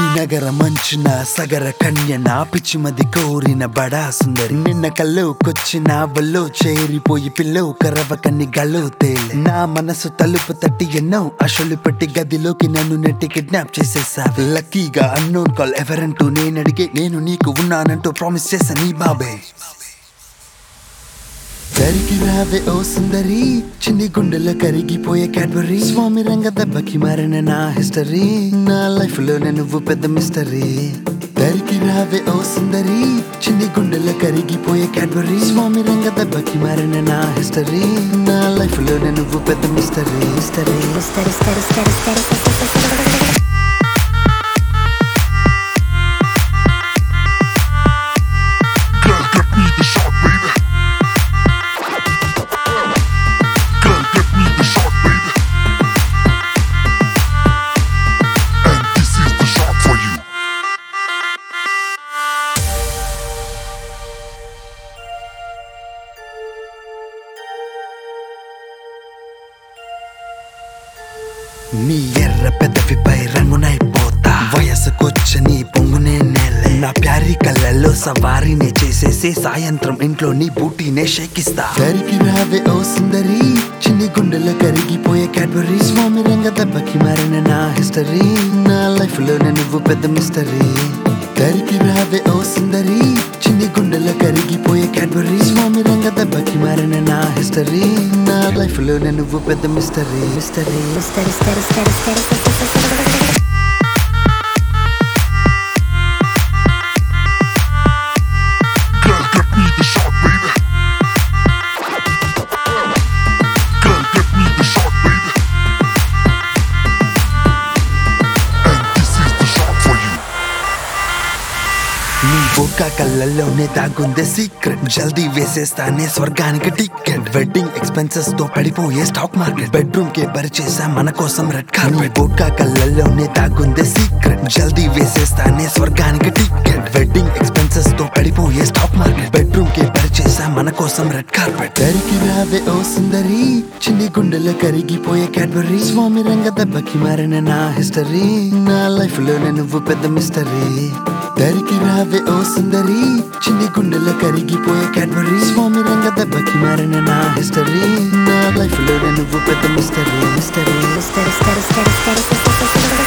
శ్రీనగర మంచున సగర కన్య నా పిచ్చిమది కోరిన బడా సుందరి నిన్న కల్లోకొచ్చిన వల్లో చేరిపోయి పిల్లో కరవ కన్ని గల్లో తేలే నా మనసు తలుపు తట్టి ఎన్నో అసలు పెట్టి గదిలోకి నన్ను నెట్టి కిడ్నాప్ చేసేసావి లక్కీగా అన్నోన్ కాల్ ఎవరంటూ నేను అడిగే నేను నీకు ఉన్నానంటూ ప్రామిస్ చేశా నీ బాబే దరికి రావే ఓ సుందరి చిన్ని గుండెలో కరిగిపోయే క్యాడ్బరీ స్వామి రంగ దెబ్బకి మారిన నా హిస్టరీ నా లైఫ్ లోనే నువ్వు పెద్ద మిస్టరీ దరికి రావే ఓ సుందరి చిన్ని గుండెలో కరిగిపోయే క్యాడ్బరీ స్వామి రంగ దెబ్బకి మారిన నా హిస్టరీ నా లైఫ్ లోనే నువ్వు పెద్ద mystery mystery Steady, steady, steady, steady, steady, steady, steady. Girl, give me the shot, baby. Girl, give me the shot, baby. And this is the shot for you. నీ ఎర్ర పెదవిపై రంగునైపోతా వయసుకొచ్చని పొంగునే నేలే నా ప్యారీ కళ్ళల్లో సవారీనే చేసేసి సాయంత్రం ఇంట్లో నీ బూటీనే షేకిస్తా కరికి రావే ఓ సుందరి చిన్ని గుండెలో కరిగిపోయే క్యాడ్బరీ స్వామి రంగ దెబ్బకి మారిన నా హిస్టరీ నా లైఫ్ లోనే నువ్వు పెద్ద మిస్టరీ కరికి రావే ఓ సుందరి చిన్ని గుండెలో కరిగిపోయే క్యాడ్బరీ స్వామి రంగ దెబ్బకి మారిన నా హిస్టరీ నా లైఫ్ లోనే నువ్వు పెద్ద mystery mystery Steady, steady, steady, steady, steady, steady, steady, steady. Girl, give me the shot, baby. Girl, give me the shot, baby. And this is the shot for you. నీ బొక్క కళ్ళల్లోనే దాగుందే secret జల్దీ వేసేస్తానే స్వర్గానికి ticket wedding expenses తో పడిపోయే stock market bedroom కే పరిచేసా మన కోసం రెడ్ కార్పెట్ బొక్క కళ్ళల్లోనే దాగుందే సీక్రెట్ జల్దీ వేసేస్తానే స్వర్గానికి టికెట్ వెడ్డింగ్ ఎక్స్పెన్సెస్ తో పడిపోయే స్టాక్ మార్కెట్ బెడ్రూమ్ కే పరిచేసా మన కోసం రెడ్ కార్పెట్ దరికి రావే ఓ సుందరి చిన్ని గుండెలో కరిగిపోయే క్యాడ్బరీ స్వామి రంగ దెబ్బకి మారిన నా హిస్టరీ నా లైఫ్ లోనే నువ్వు పెద్ద మిస్టరీ దరికి రావే ఓ సుందరి చిన్ని గుండెలో కరిగిపోయే క్యాడ్బరీ స్వామి రంగ దెబ్బకి మారిన నా హిస్టరీ నా లైఫ్ లోనే నువ్వు పెద్ద mystery mystery Steady, steady, steady, steady, steady, steady, steady.